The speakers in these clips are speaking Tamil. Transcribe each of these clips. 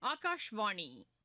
ஆகாஷ்வாணி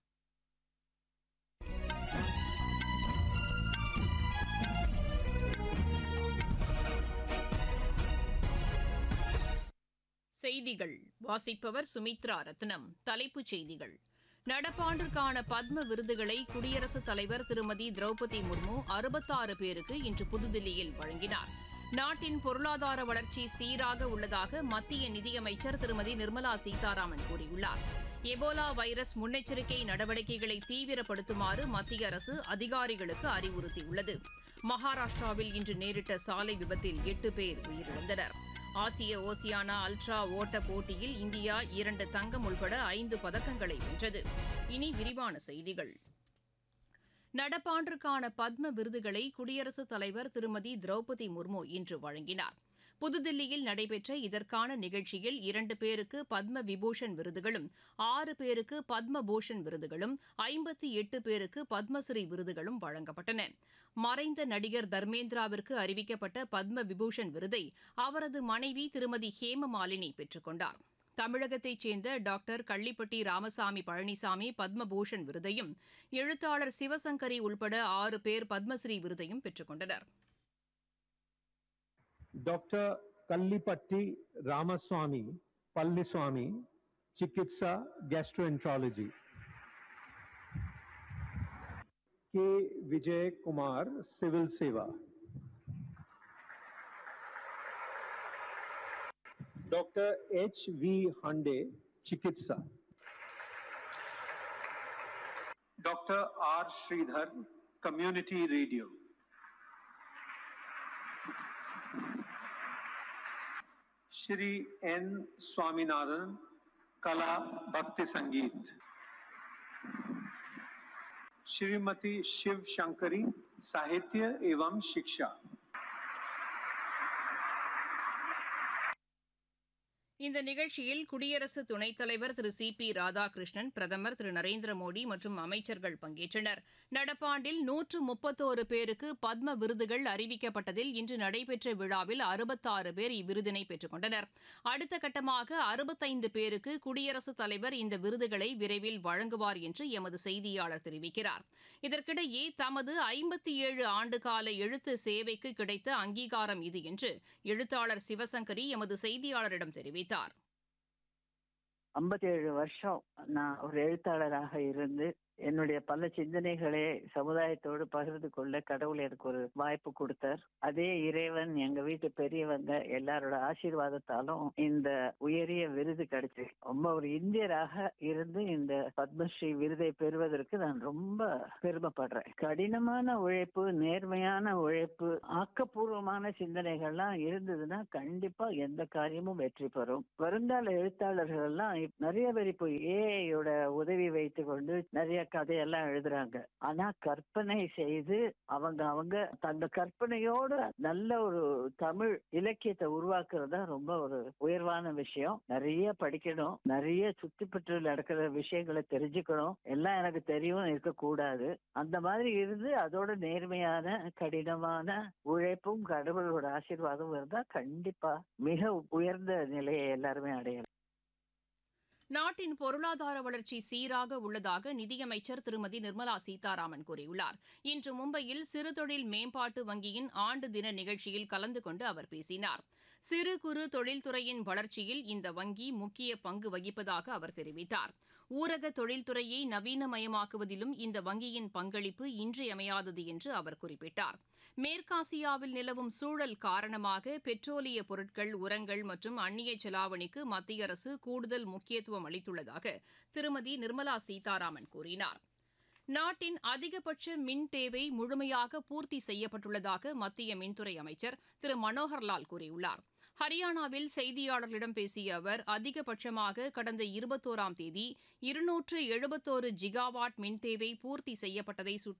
செய்திகள் வாசிப்பவர் சுமித்ரா ரத்னம் தலைப்புச் செய்திகள் நடப்பாண்டிற்கான பத்ம விருதுகளை குடியரசுத் தலைவர் திருமதி திரௌபதி முர்மு அறுபத்தாறு பேருக்கு இன்று புதுதில்லியில் வழங்கினார் நாட்டின் பொருளாதார வளர்ச்சி சீராக உள்ளதாக மத்திய நிதியமைச்சர் திருமதி நிர்மலா சீதாராமன் கூறியுள்ளார் எபோலா வைரஸ் முன்னெச்சரிக்கை நடவடிக்கைகளை தீவிரப்படுத்துமாறு மத்திய அரசு அதிகாரிகளுக்கு அறிவுறுத்தியுள்ளது மகாராஷ்டிராவில் இன்று நேரிட்ட சாலை விபத்தில் எட்டு பேர் உயிரிழந்தனர் ஆசிய ஓசியானா அல்ட்ரா ஓட்ட போட்டியில் இந்தியா இரண்டு தங்கம் உள்பட ஐந்து பதக்கங்களை வென்றது இனி விரிவான செய்திகள் நடப்பாண்டிற்கான பத்ம விருதுகளை குடியரசுத் தலைவர் திருமதி திரௌபதி முர்மு இன்று வழங்கினார் புதுதில்லியில் நடைபெற்ற இதற்கான நிகழ்ச்சியில் இரண்டு பேருக்கு பத்ம விபூஷன் விருதுகளும் ஆறு பேருக்கு பத்ம பூஷன் விருதுகளும் ஐம்பத்தி எட்டு பேருக்கு பத்மஸ்ரீ விருதுகளும் வழங்கப்பட்டன மறைந்த நடிகர் தர்மேந்திராவிற்கு அறிவிக்கப்பட்ட பத்ம விபூஷன் விருதை அவரது மனைவி திருமதி ஹேமமாலினி பெற்றுக் கொண்டார் தமிழகத்தைச் சேர்ந்த டாக்டர் கள்ளிப்பட்டி ராமசாமி பழனிசாமி பத்மபூஷன் விருதையும் எழுத்தாளர் சிவசங்கரி உள்பட ஆறு பேர் பத்மஸ்ரீ விருதையும் பெற்றுக் கொண்டனர் डॉक्टर कल्लीपट्टी रामास्वामी पल्लीस्वामी चिकित्सा gastroenterology K Vijay Kumar civil सेवा डॉक्टर एच वी हांडे चिकित्सा doctor R Sridhar community radio Shri N Swaminathan कला भक्ति संगीत श्रीमती शिव शंकरी साहित्य एवं शिक्षा இந்த நிகழ்ச்சியில் குடியரசு துணைத் தலைவர் திரு சி பி ராதாகிருஷ்ணன் பிரதமர் திரு நரேந்திர மோடி மற்றும் அமைச்சர்கள் பங்கேற்றனர் நடப்பாண்டில் நூற்று முப்பத்தோரு பேருக்கு பத்ம விருதுகள் அறிவிக்கப்பட்டதில் இன்று நடைபெற்ற விழாவில் அறுபத்தாறு பேர் இவ்விருதினை பெற்றுக் கொண்டனர் அடுத்த கட்டமாக அறுபத்தைந்து பேருக்கு குடியரசுத் தலைவர் இந்த விருதுகளை விரைவில் வழங்குவார் என்று எமது செய்தியாளர் தெரிவிக்கிறார் இதற்கிடையே தமது ஐம்பத்தி ஏழு ஆண்டுகால எழுத்து சேவைக்கு கிடைத்த அங்கீகாரம் இது என்று எழுத்தாளர் சிவசங்கரி எமது செய்தியாளரிடம் தெரிவித்தார் ஐம்பத்தி ஏழு வருஷம் நான் ஒரு எழுத்தாளராக இருந்து என்னுடைய பல சிந்தனைகளை சமுதாயத்தோடு பகிர்ந்து கொள்ள கடவுள் எனக்கு ஒரு வாய்ப்பு கொடுத்தார் அதே இறைவன் எங்க வீட்டு பெரியவங்க எல்லாரோட ஆசீர்வாதத்தாலும் இந்த உயரிய விருது கிடைச்சு ரொம்ப ஒரு இந்தியராக இருந்து இந்த பத்மஸ்ரீ விருதை பெறுவதற்கு நான் ரொம்ப பெருமைப்படுறேன் கடினமான உழைப்பு நேர்மையான உழைப்பு ஆக்கப்பூர்வமான சிந்தனைகள்லாம் இருந்ததுன்னா கண்டிப்பா எந்த காரியமும் வெற்றி பெறும் வருங்கால எழுத்தாளர்கள் எல்லாம் இப்ப நிறைய பேர் இப்போ ஏஐயோட உதவி வைத்துக் கொண்டு நிறைய கதையெல்லாம் எழுதுறாங்க ஆனா கற்பனை செய்து அவங்க அவங்க தங்க கற்பனையோட நல்ல ஒரு தமிழ் இலக்கியத்தை உருவாக்குறது தான் ரொம்ப ஒரு உயர்வான விஷயம் நிறைய படிக்கணும் நிறைய சுத்தி பற்றி நடக்கிற விஷயங்களை தெரிஞ்சுக்கணும் எல்லாம் எனக்கு தெரியும் இருக்கக்கூடாது அந்த மாதிரி இருந்து அதோட நேர்மையான கடினமான உழைப்பும் கடவுளோட ஆசீர்வாதமும் இருந்தா கண்டிப்பா மிக உயர்ந்த நிலையை எல்லாருமே அடையலாம் நாட்டின் பொருளாதார வளர்ச்சி சீராக உள்ளதாக நிதியமைச்சர் திருமதி நிர்மலா சீதாராமன் கூறியுள்ளார் இன்று மும்பையில் சிறுதொழில் மேம்பாட்டு வங்கியின் ஆண்டு தின நிகழ்ச்சியில் கலந்து கொண்டு அவர் பேசினார் சிறு குறு தொழில்துறையின் வளர்ச்சியில் இந்த வங்கி முக்கிய பங்கு வகிப்பதாக அவர் தெரிவித்தார் ஊரக தொழில்துறையை நவீனமயமாக்குவதிலும் இந்த வங்கியின் பங்களிப்பு இன்றியமையாதது என்று அவர் குறிப்பிட்டார் மேற்காசியாவில் நிலவும் சூழல் காரணமாக பெட்ரோலிய பொருட்கள் உரங்கள் மற்றும் அந்நிய செலாவணிக்கு மத்திய அரசு கூடுதல் முக்கியத்துவம் அளித்துள்ளதாக திருமதி நிர்மலா சீதாராமன் கூறினார் நாட்டின் அதிகபட்ச மின் தேவை முழுமையாக பூர்த்தி செய்யப்பட்டுள்ளதாக மத்திய மின்துறை அமைச்சர் திரு மனோகர்லால் கூறியுள்ளார் ஹரியானாவில் செய்தியாளர்களிடம் பேசிய அவர் அதிகபட்சமாக கடந்த இருபத்தோராம் தேதி இருநூற்று எழுபத்தோரு ஜிகாவாட் மின் தேவை பூர்த்தி செய்யப்பட்டதை சுட்டி